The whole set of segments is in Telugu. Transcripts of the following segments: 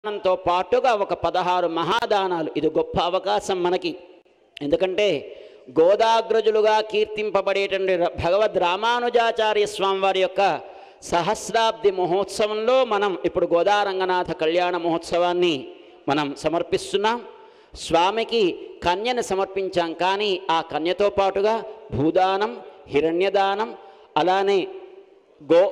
దానంతో పాటుగా ఒక పదహారు మహాదానాలు ఇది గొప్ప అవకాశం మనకి ఎందుకంటే గోదాగ్రజులుగా కీర్తింపబడేటువంటి ర- భగవద్ రామానుజాచార్య స్వామి వారి యొక్క సహస్రాబ్ది మహోత్సవంలో మనం ఇప్పుడు గోదారంగనాథ కళ్యాణ మహోత్సవాన్ని మనం సమర్పిస్తున్నాం స్వామికి కన్యను సమర్పించాం కానీ ఆ కన్యతో పాటుగా భూదానం హిరణ్యదానం అలానే గో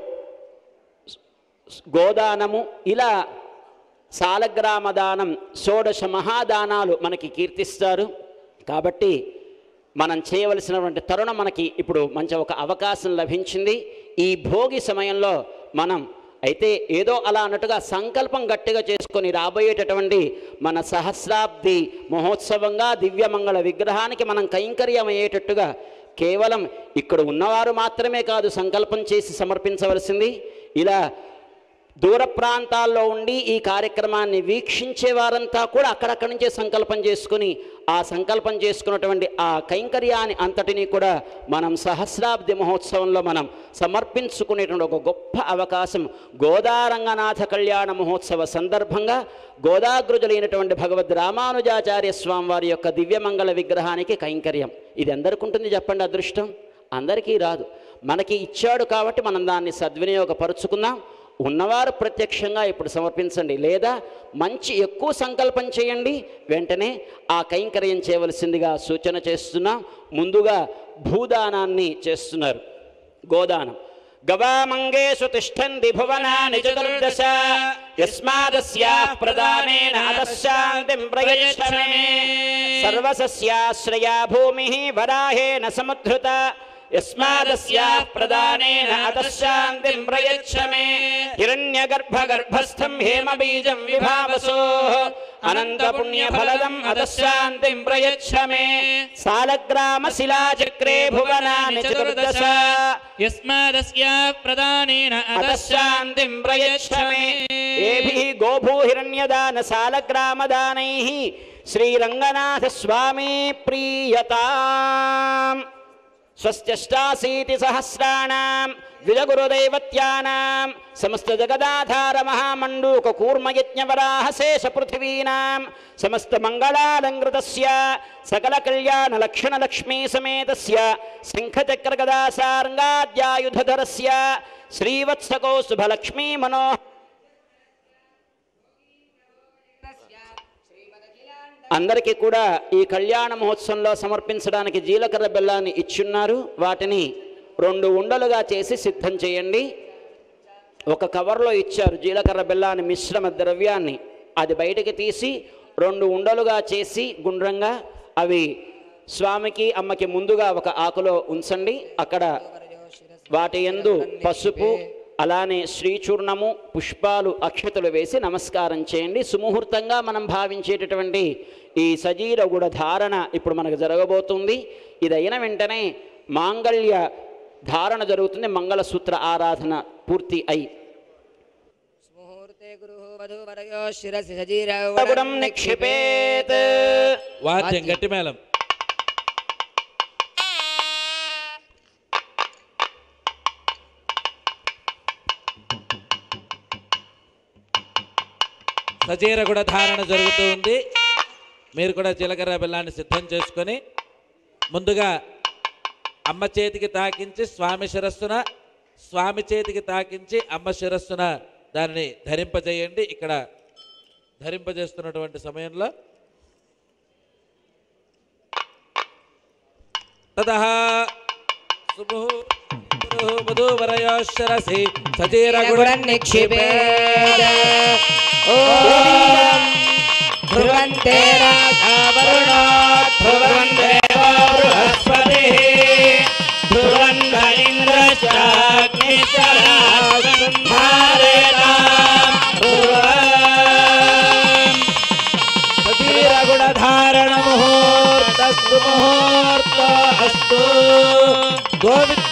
గోదానము ఇలా సాలగ్రామ దానం షోడశ మహాదానాలు మనకి కీర్తిస్తారు కాబట్టి మనం చేయవలసినటువంటి తరుణం మనకి ఇప్పుడు మంచి ఒక అవకాశం లభించింది ఈ భోగి సమయంలో మనం అయితే ఏదో అలా అన్నట్టుగా సంకల్పం గట్టిగా చేసుకొని రాబోయేటటువంటి మన సహస్రాబ్ది మహోత్సవంగా దివ్యమంగళ విగ్రహానికి మనం కైంకర్యం అయ్యేటట్టుగా కేవలం ఇక్కడ ఉన్నవారు మాత్రమే కాదు సంకల్పం చేసి సమర్పించవలసింది ఇలా దూర ప్రాంతాల్లో ఉండి ఈ కార్యక్రమాన్ని వీక్షించే వారంతా కూడా అక్కడక్కడి నుంచే సంకల్పం చేసుకుని ఆ సంకల్పం చేసుకున్నటువంటి ఆ కైంకర్యాన్ని అంతటినీ కూడా మనం సహస్రాబ్ది మహోత్సవంలో మనం సమర్పించుకునేటువంటి ఒక గొప్ప అవకాశం గోదారంగనాథ కళ్యాణ మహోత్సవ సందర్భంగా గోదాగ్రుజులైనటువంటి భగవద్ రామానుజాచార్య స్వామి వారి యొక్క దివ్యమంగళ విగ్రహానికి కైంకర్యం ఇది ఎందరికి ఉంటుంది చెప్పండి అదృష్టం అందరికీ రాదు మనకి ఇచ్చాడు కాబట్టి మనం దాన్ని సద్వినియోగపరుచుకుందాం ఉన్నవారు ప్రత్యక్షంగా ఇప్పుడు సమర్పించండి లేదా మంచి ఎక్కువ సంకల్పం చేయండి వెంటనే ఆ కైంకర్యం చేయవలసిందిగా సూచన చేస్తున్నాం ముందుగా భూదానాన్ని చేస్తున్నారు గోదానం గవామంగేషు తిష్టంతి భువనాని చతుర్దశ యస్మాదస్యాః ప్రదానేన అతశ్శాంతిం ప్రయచ్చమే సర్వసస్యాశ్రయా భూమిః వరాహేన సముద్ధృత యస్మాదస్యాః ప్రదానేన అతశ్శాంతిం ప్రయచ్చమే హిరణ్యగర్భగర్భస్థం హేమబీజం విభావసోః అనంతపుణ్యఫలదం అతశ్శాంతిం ప్రయచ్చమే సాలగ్రామశిలాచక్రే భువనాని చతుర్దశ యస్మాదస్య ప్రదానేన అతశాంతిం ప్రయచ్చమే ఏభిః గోభూహిరణ్యదాన సాలగ్రామదానైః శ్రీరంగనాథ స్వామి ప్రీయతాం స్వస్త్యష్టాశీతి సహస్రాణం ద్విజగురుదైవత్యానాం సమస్త జగదాధార మహామండూక కూర్మయజ్ఞవరాహ శేష పృథివీనాం సమస్త మంగళాలంకృతస్య సకల కళ్యాణ లక్షణ లక్ష్మీ సమేతస్య శంఖచక్ర గదా సార్ంగాద్యాయుధరస్య శ్రీవత్సకౌస్తుభలక్ష్మీ మనో అందరికీ కూడా ఈ కళ్యాణ మహోత్సవంలో సమర్పించడానికి జీలకర్ర బెల్లాన్ని ఇచ్చున్నారు వాటిని రెండు ఉండలుగా చేసి సిద్ధం చేయండి ఒక కవర్లో ఇచ్చారు జీలకర్ర బెల్లాన్ని మిశ్రమ ద్రవ్యాన్ని అది బయటికి తీసి రెండు ఉండలుగా చేసి గుండ్రంగా అవి స్వామికి అమ్మకి ముందుగా ఒక ఆకులో ఉంచండి అక్కడ వాటి యందు పసుపు అలానే శ్రీచూర్ణము పుష్పాలు అక్షతలు వేసి నమస్కారం చేయండి సుముహూర్తంగా మనం భావించేటటువంటి ఈ సజీర గుడ ధారణ ఇప్పుడు మనకు జరగబోతుంది ఇది అయిన వెంటనే మాంగళ్య ధారణ జరుగుతుంది మంగళసూత్ర ఆరాధన పూర్తి అయి ముహూర్తే గురుః వధూవరయో శిరసి సజీర గుడం నిక్షిపేత్ వాద్యం గట్టి మేళం సజీర కూడా ధారణ జరుగుతూ ఉంది మీరు కూడా జీలకర్ర బెల్లాన్ని సిద్ధం చేసుకొని ముందుగా అమ్మ చేతికి తాకించి స్వామి శిరస్సున స్వామి చేతికి తాకించి అమ్మ శిరస్సున దానిని ధరింపజేయండి ఇక్కడ ధరింపజేస్తున్నటువంటి సమయంలో తతః సుముహూర్తవరయో శరసి సజీర గుడం నిక్షిపేద ఓం ధ్రువంతే రాధావరుణో ధ్రువం దేవో బృహస్పతిః ధ్రువంత ఇంద్రశ్చాగ్నిశ్చరాగంధారేతాం ధ్రువం సజీర గుణ ధారణ ముహూర్తస్తు ముహూర్త అస్తు గోవింద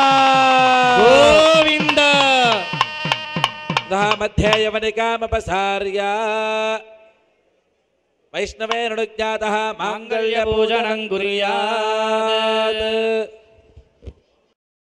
గోవింద మధ్య యవనికామపసార్య వైష్ణవేనుజ్ఞాత మాంగళ్య పూజనం కుర్యాత్